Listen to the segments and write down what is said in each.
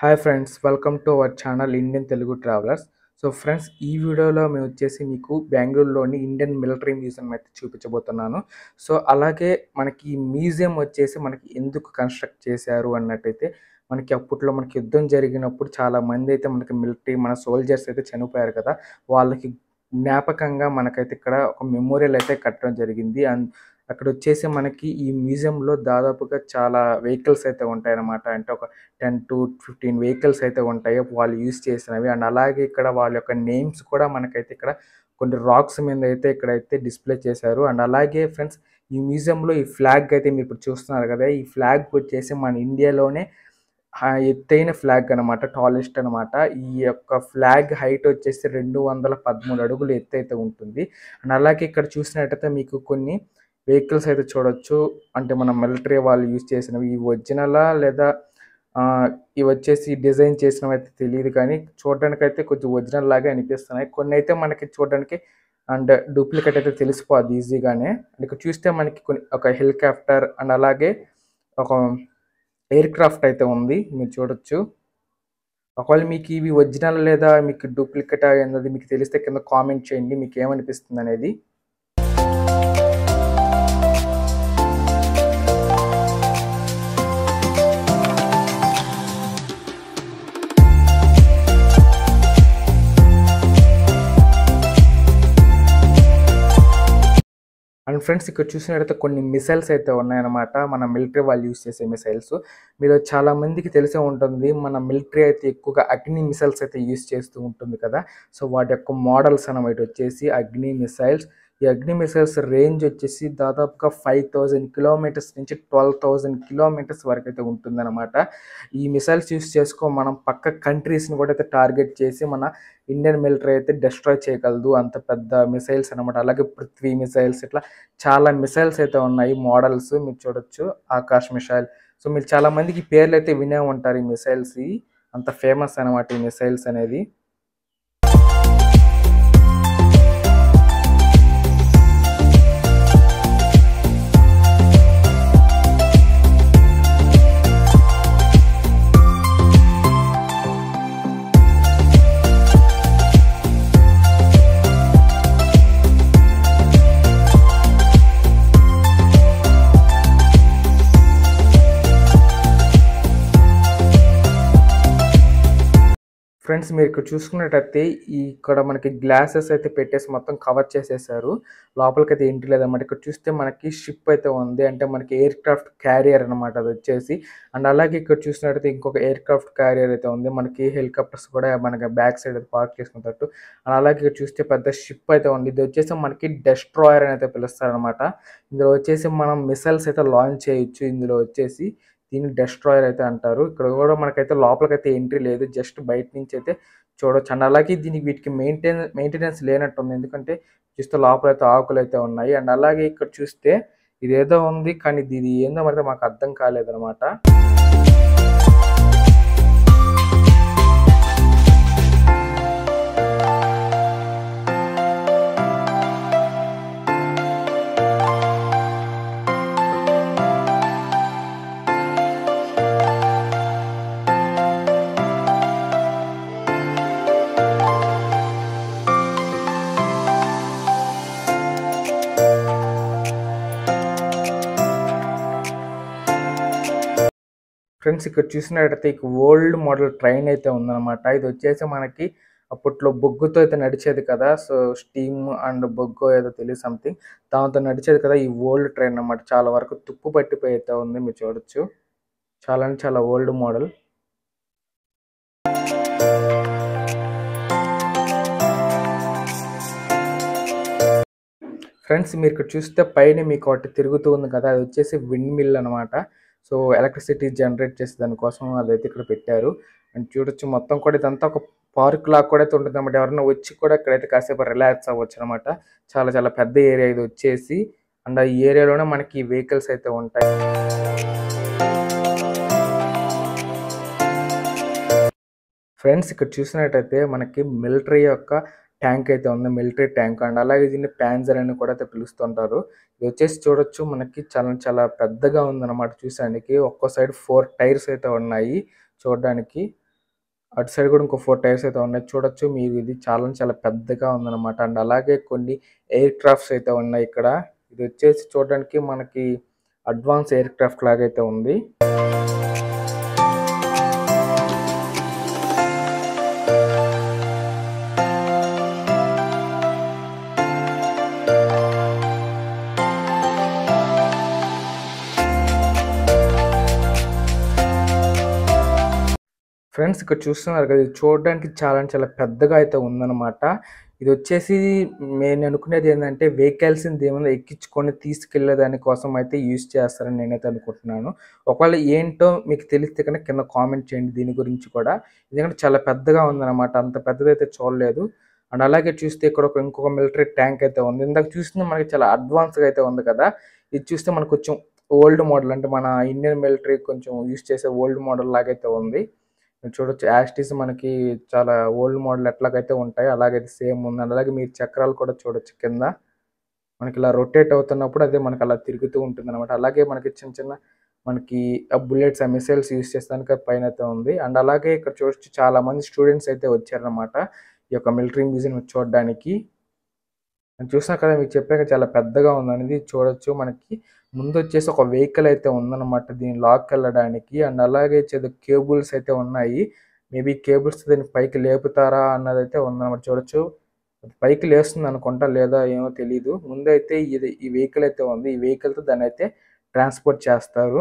hi friends welcome to our channel Indian Telugu travellers so friends ఈ వీడియోలో మేము వచ్చేసి మీకు బెంగళూరులోని ఇండియన్ మిలిటరీ మ్యూజియం అయితే చూపించబోతున్నాను సో అలాగే మనకి ఈ మ్యూజియం వచ్చేసి మనకి ఎందుకు కన్స్ట్రక్ట్ చేశారు అన్నట్టయితే మనకి అప్పట్లో మనకి యుద్ధం జరిగినప్పుడు చాలా మంది అయితే మనకి మిలిటరీ మన సోల్జర్స్ అయితే చనిపోయారు కదా వాళ్ళకి జ్ఞాపకంగా మనకైతే ఇక్కడ ఒక మెమోరియల్ అయితే కట్టడం జరిగింది అండ్ అక్కడ వచ్చేసి మనకి ఈ మ్యూజియంలో దాదాపుగా చాలా వెహికల్స్ అయితే ఉంటాయి అన్నమాట అంటే ఒక టెన్ టు ఫిఫ్టీన్ వెహికల్స్ అయితే ఉంటాయి వాళ్ళు యూజ్ చేసినవి అండ్ అలాగే ఇక్కడ వాళ్ళ యొక్క నేమ్స్ కూడా మనకైతే ఇక్కడ కొన్ని రాక్స్ మీద అయితే ఇక్కడైతే డిస్ప్లే చేశారు అండ్ అలాగే ఫ్రెండ్స్ ఈ మ్యూజియంలో ఈ ఫ్లాగ్ అయితే మీరు ఇప్పుడు చూస్తున్నారు కదా ఈ ఫ్లాగ్ వచ్చేసి మన ఇండియాలోనే ఆ ఎత్తైన ఫ్లాగ్ అనమాట టాలెస్ట్ అనమాట ఈ యొక్క ఫ్లాగ్ హైట్ వచ్చేసి రెండు వందల పదమూడు అడుగులు ఎత్తు అయితే ఉంటుంది అండ్ అలాగే ఇక్కడ చూసినట్టయితే మీకు కొన్ని వెహికల్స్ అయితే చూడొచ్చు అంటే మన మిలిటరీ వాళ్ళు యూజ్ చేసినవి ఇవి ఒరిజినలా లేదా ఆ, ఇవి వచ్చేసి డిజైన్ చేసినవి అయితే తెలియదు కానీ చూడడానికి అయితే కొంచెం ఒరిజినల్ లాగే అనిపిస్తున్నాయి కొన్ని అయితే మనకి చూడడానికి అండ్ డూప్లికేట్ అయితే తెలిసిపోద్ది ఈజీగానే అండ్ ఇక్కడ చూస్తే మనకి కొన్ని ఒక హెలికాప్టర్ అండ్ అలాగే ఒక ఎయిర్ క్రాఫ్ట్ అయితే ఉంది మీరు చూడొచ్చు ఒకవేళ మీకు ఇవి ఒరిజినల్ లేదా మీకు డూప్లికేట్ అన్నది మీకు తెలిస్తే కింద కామెంట్ చేయండి మీకు ఏమనిపిస్తుంది అనేది అండ్ ఫ్రెండ్స్ ఇక్కడ చూసినట్టయితే కొన్ని మిసైల్స్ అయితే ఉన్నాయన్నమాట మన మిలిటరీ వాళ్ళు యూస్ చేసే మిసైల్స్ మీరు చాలా మందికి తెలిసే ఉంటుంది మన మిలిటరీ అయితే ఎక్కువగా అగ్ని మిసైల్స్ అయితే యూస్ చేస్తూ ఉంటుంది కదా సో వాటి యొక్క మోడల్స్ అన్నమాట వచ్చేసి అగ్ని మిసైల్స్ ఈ అగ్ని మిసైల్స్ రేంజ్ వచ్చేసి దాదాపుగా ఫైవ్ థౌజండ్ కిలోమీటర్స్ నుంచి ట్వెల్వ్ థౌజండ్ కిలోమీటర్స్ వరకు అయితే ఉంటుందన్నమాట ఈ మిసైల్స్ యూస్ చేసుకో మనం పక్క కంట్రీస్ని కూడా అయితే టార్గెట్ చేసి మన ఇండియన్ మిలిటరీ అయితే డిస్ట్రాయ్ చేయగలదు అంత పెద్ద మిసైల్స్ అనమాట అలాగే పృథ్వీ మిసైల్స్ ఇట్లా చాలా మిసైల్స్ అయితే ఉన్నాయి మోడల్స్ మీరు చూడొచ్చు ఆకాష్ మిసైల్ సో మీరు చాలా మందికి ఈ పేర్లు అయితే వినే ఉంటారు ఈ మిసైల్స్ అంత ఫేమస్ అనమాట ఈ మిసైల్స్ అనేది ఫ్రెండ్స్ మీరు ఇక్కడ చూసుకున్నట్టయితే ఈ ఇక్కడ మనకి గ్లాసెస్ అయితే పెట్టేసి మొత్తం కవర్ చేసేసారు లోపలికి అయితే ఎంట్రీ లేదన్నమాట ఇక్కడ చూస్తే మనకి షిప్ అయితే ఉంది అంటే మనకి ఎయిర్ క్రాఫ్ట్ క్యారియర్ అనమాట అది వచ్చేసి అండ్ అలాగే ఇక్కడ చూసినట్టయితే ఇంకొక ఎయిర్ క్రాఫ్ట్ క్యారియర్ అయితే ఉంది మనకి హెలికాప్టర్స్ కూడా మనకి బ్యాక్ సైడ్ పార్క్ చేసుకున్నట్టు అండ్ అలాగే ఇక్కడ చూస్తే పెద్ద షిప్ అయితే ఉంది ఇది వచ్చేసి మనకి డెస్ట్రాయర్ అని అయితే పిలుస్తారు అనమాట ఇందులో వచ్చేసి మనం మిసైల్స్ అయితే లాంచ్ చేయొచ్చు ఇందులో వచ్చేసి దీన్ని డెస్ట్రాయర్ అయితే అంటారు ఇక్కడ కూడా మనకైతే లోపలికైతే ఎంట్రీ లేదు జస్ట్ బయట నుంచి అయితే చూడొచ్చు అండ్ అలాగే దీనికి వీటికి మెయింటైన్ మెయింటెనెన్స్ లేనట్టుంది ఎందుకంటే చూస్తే లోపల అయితే ఆకులు అయితే ఉన్నాయి అండ్ అలాగే ఇక్కడ చూస్తే ఇదేదో ఉంది కానీ ఇది ఏందో మరి మాకు అర్థం కాలేదన్నమాట ఫ్రెండ్స్ ఇక్కడ చూసినట్టయితే ఇక ఓల్డ్ మోడల్ ట్రైన్ అయితే ఉందన్నమాట ఇది వచ్చేసి మనకి అప్పట్లో బొగ్గుతో అయితే నడిచేది కదా సో స్టీమ్ అండ్ బొగ్గు ఏదో తెలియదు సంథింగ్ దాంతో నడిచేది కదా ఈ ఓల్డ్ ట్రైన్ అన్నమాట చాలా వరకు తుప్పు పట్టిపోయి అయితే ఉంది మీరు చూడొచ్చు చాలా అంటే చాలా ఓల్డ్ మోడల్ ఫ్రెండ్స్ మీరు ఇక్కడ చూస్తే పైన మీకు ఒకటి తిరుగుతూ ఉంది కదా అది వచ్చేసి విండ్ మిల్ అనమాట సో ఎలక్ట్రిసిటీ జనరేట్ చేసే దానికోసం అదైతే ఇక్కడ పెట్టారు అండ్ చూడొచ్చు మొత్తం కూడా ఇదంతా ఒక పార్క్ లాగా కూడా అయితే ఉంటుంది అనమాట ఎవరైనా వచ్చి కూడా ఇక్కడైతే కాసేపు రిలాక్స్ అవ్వచ్చు అనమాట చాలా చాలా పెద్ద ఏరియా ఇది వచ్చేసి అండ్ ఆ ఏరియాలోనే మనకి వెహికల్స్ అయితే ఉంటాయి ఫ్రెండ్స్ ఇక్కడ చూసినట్టయితే మనకి మిలిటరీ యొక్క ట్యాంక్ అయితే ఉంది మిలిటరీ ట్యాంక్ అండ్ అలాగే దీన్ని ప్యాన్జర్ అని కూడా అయితే పిలుస్తుంటారు ఇది వచ్చేసి చూడొచ్చు మనకి చాలా చాలా పెద్దగా ఉందన్నమాట చూసానికి ఒక్కో సైడ్ ఫోర్ టైర్స్ అయితే ఉన్నాయి చూడడానికి అటు సైడ్ కూడా ఇంకో ఫోర్ టైర్స్ అయితే ఉన్నాయి చూడొచ్చు మీరు ఇది చాలా చాలా పెద్దగా ఉందన్నమాట అండ్ అలాగే కొన్ని ఎయిర్ క్రాఫ్ట్స్ అయితే ఉన్నాయి ఇక్కడ ఇది వచ్చేసి చూడడానికి మనకి అడ్వాన్స్ ఎయిర్ క్రాఫ్ట్ లాగా అయితే ఉంది ఫ్రెండ్స్ ఇక్కడ చూస్తున్నారు కదా ఇది చూడడానికి చాలా చాలా పెద్దగా అయితే ఉందన్నమాట ఇది వచ్చేసి నేను అనుకునేది ఏంటంటే వెహికల్స్ ఏమైనా ఎక్కించుకొని తీసుకెళ్లే దాని కోసం అయితే యూజ్ చేస్తారని నేనైతే అనుకుంటున్నాను ఒకవేళ ఏంటో మీకు తెలిస్తే కనుక కింద కామెంట్ చేయండి దీని గురించి కూడా ఎందుకంటే చాలా పెద్దగా ఉందన్నమాట అంత పెద్దదైతే చూడలేదు అండ్ అలాగే చూస్తే ఇక్కడ ఒక ఇంకొక మిలిటరీ ట్యాంక్ అయితే ఉంది ఇందాక చూస్తుంది మనకి చాలా అడ్వాన్స్గా అయితే ఉంది కదా ఇది చూస్తే మనకు కొంచెం ఓల్డ్ మోడల్ అంటే మన ఇండియన్ మిలిటరీ కొంచెం యూజ్ చేసే ఓల్డ్ మోడల్ లాగైతే ఉంది చూడొచ్చు యాస్టీస్ మనకి చాలా ఓల్డ్ మోడల్ ఎట్లాగైతే ఉంటాయి అలాగైతే సేమ్ ఉంది అలాగే మీరు చక్రాలు కూడా చూడొచ్చు కింద మనకి ఇలా రొటేట్ అవుతున్నప్పుడు అదే మనకి అలా తిరుగుతూ ఉంటుంది అనమాట అలాగే మనకి చిన్న చిన్న మనకి బుల్లెట్స్ ఆ మిసైల్స్ యూస్ చేస్తానికి పైన అయితే ఉంది అండ్ అలాగే ఇక్కడ చూడొచ్చు చాలా మంది స్టూడెంట్స్ అయితే వచ్చారనమాట ఈ యొక్క మిలిటరీ మ్యూజియం చూడడానికి నేను చూసినా కదా మీకు చెప్పాక చాలా పెద్దగా ఉందనేది చూడొచ్చు మనకి ముందు వచ్చేసి ఒక వెహికల్ అయితే ఉందన్నమాట దీన్ని లాక్ వెళ్ళడానికి అండ్ అలాగే చేదు కేబుల్స్ అయితే ఉన్నాయి మేబీ కేబుల్స్ దీన్ని పైకి లేపుతారా అన్నది అయితే ఉందన్నమాట చూడొచ్చు పైకి లేస్తుంది అనుకుంటా లేదా ఏమో తెలియదు ముందైతే ఇది ఈ వెహికల్ అయితే ఉంది ఈ వెహికల్తో దాన్ని అయితే ట్రాన్స్పోర్ట్ చేస్తారు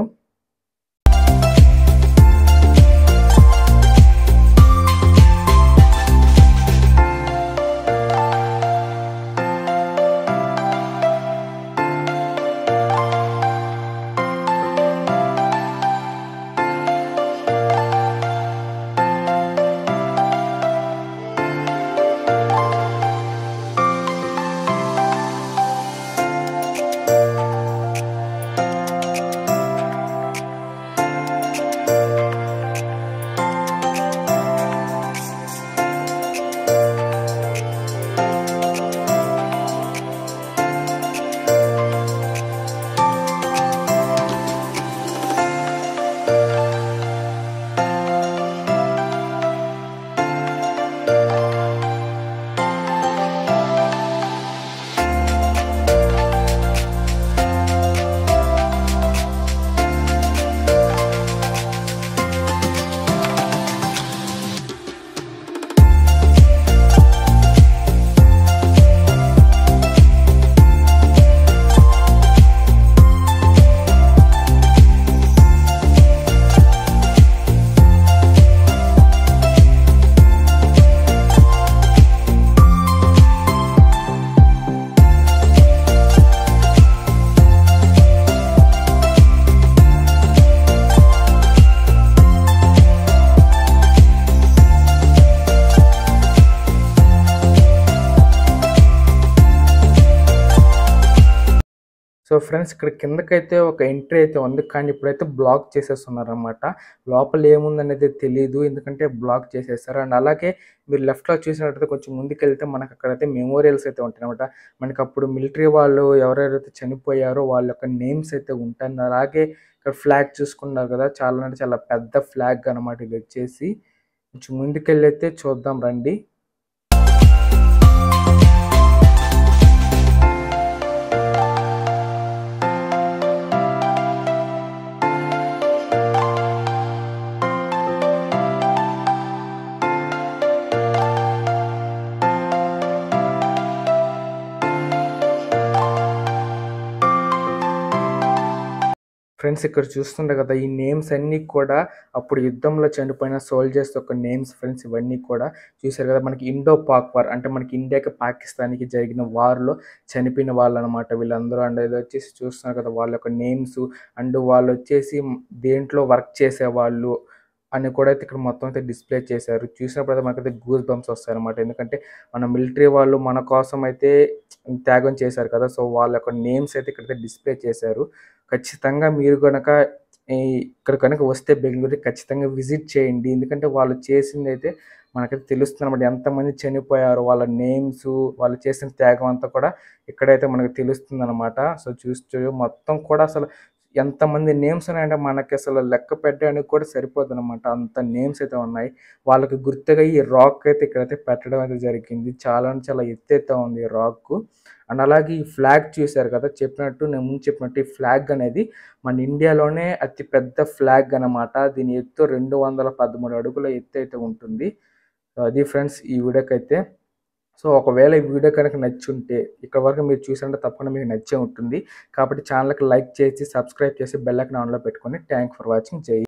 సో ఫ్రెండ్స్ ఇక్కడ కిందకైతే ఒక ఎంట్రీ అయితే ఉంది కానీ ఇప్పుడైతే బ్లాక్ చేసేస్తున్నారు అనమాట లోపల ఏముందనేది తెలియదు ఎందుకంటే బ్లాక్ చేసేస్తారు అండ్ అలాగే మీరు లెఫ్ట్లో చూసినట్టయితే కొంచెం ముందుకెళ్తే మనకు అక్కడైతే మెమోరియల్స్ అయితే ఉంటాయి అనమాట మనకి అప్పుడు మిలిటరీ వాళ్ళు ఎవరెవరైతే చనిపోయారో వాళ్ళ యొక్క నేమ్స్ అయితే ఉంటాయి అలాగే ఇక్కడ ఫ్లాగ్ చూసుకున్నారు కదా చాలా అంటే చాలా పెద్ద ఫ్లాగ్ అనమాట ఇది వచ్చేసి కొంచెం ముందుకెళ్ళి అయితే చూద్దాం రండి ఫ్రెండ్స్ ఇక్కడ చూస్తుండే కదా ఈ నేమ్స్ అన్నీ కూడా అప్పుడు యుద్ధంలో చనిపోయిన సోల్జర్స్ యొక్క నేమ్స్ ఫ్రెండ్స్ ఇవన్నీ కూడా చూసారు కదా మనకి ఇండో పాక్ వార్ అంటే మనకి ఇండియాకి పాకిస్తాన్కి జరిగిన వార్లో చనిపోయిన వాళ్ళు అనమాట వీళ్ళందరూ అండ్ ఇది వచ్చేసి చూస్తున్నారు కదా వాళ్ళ యొక్క నేమ్స్ అండ్ వాళ్ళు వచ్చేసి దేంట్లో వర్క్ చేసేవాళ్ళు అని కూడా అయితే ఇక్కడ మొత్తం అయితే డిస్ప్లే చేశారు చూసినప్పుడు అయితే మనకైతే గూస్ బంప్స్ వస్తాయి అనమాట ఎందుకంటే మన మిలిటరీ వాళ్ళు మన కోసం అయితే త్యాగం చేశారు కదా సో వాళ్ళ యొక్క నేమ్స్ అయితే ఇక్కడైతే డిస్ప్లే చేశారు ఖచ్చితంగా మీరు కనుక ఇక్కడ కనుక వస్తే బెంగళూరు ఖచ్చితంగా విజిట్ చేయండి ఎందుకంటే వాళ్ళు చేసింది అయితే మనకైతే తెలుస్తుంది అనమాట ఎంతమంది చనిపోయారు వాళ్ళ నేమ్స్ వాళ్ళు చేసిన త్యాగం అంతా కూడా ఇక్కడైతే మనకు తెలుస్తుంది అనమాట సో చూస్తూ మొత్తం కూడా అసలు ఎంతమంది నేమ్స్ ఉన్నాయంటే మనకి అసలు లెక్క పెట్టడానికి కూడా సరిపోదు అనమాట అంత నేమ్స్ అయితే ఉన్నాయి వాళ్ళకి గుర్తుగా ఈ రాక్ అయితే ఇక్కడైతే పెట్టడం అయితే జరిగింది చాలా అంటే చాలా ఎత్తైతే ఉంది ఈ రాక్ అండ్ అలాగే ఈ ఫ్లాగ్ చూశారు కదా చెప్పినట్టు నేను ముందు చెప్పినట్టు ఈ ఫ్లాగ్ అనేది మన ఇండియాలోనే అతి పెద్ద ఫ్లాగ్ అన్నమాట దీని ఎత్తు రెండు వందల పదమూడు అడుగుల ఎత్తు అయితే ఉంటుంది సో అది ఫ్రెండ్స్ ఈ వీడియోకి అయితే సో ఒకవేళ ఈ వీడియో కనుక నచ్చుంటే ఇక్కడ వరకు మీరు చూసారంటే తప్పకుండా మీకు నచ్చే ఉంటుంది కాబట్టి ఛానల్కి లైక్ చేసి సబ్స్క్రైబ్ చేసి బెల్ ఐకాన్ ఆన్లో పెట్టుకొని థ్యాంక్ ఫర్ వాచింగ్ జై